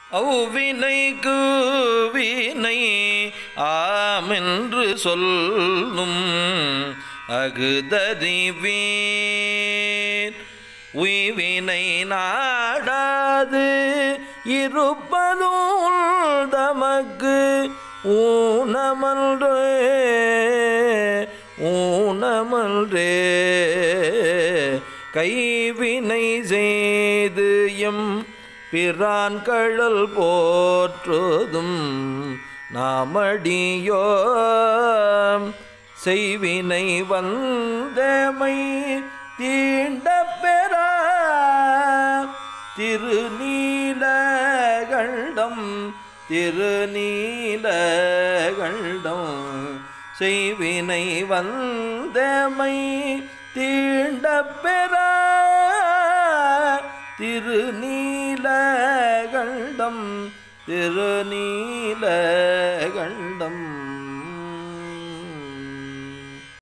அவ்வினைக்கு வினை ஆமென்று சொல்லும் அகுதறிவீர் உய்வினை நாடாது இருப்பதும் தமக்கு ஊனமன்றே ஊனமன்றே கைவினை செய்து எம் பிரான் கழல் போற்றுதும் நாமடியோ செய்வினை வந்தமை தீண்ட பெறா திருநீலகண்டம் திருநீலகண்டம் செய்வினை வந்தமை தீண்ட பெறா திருநீலகண்டம் திருநீல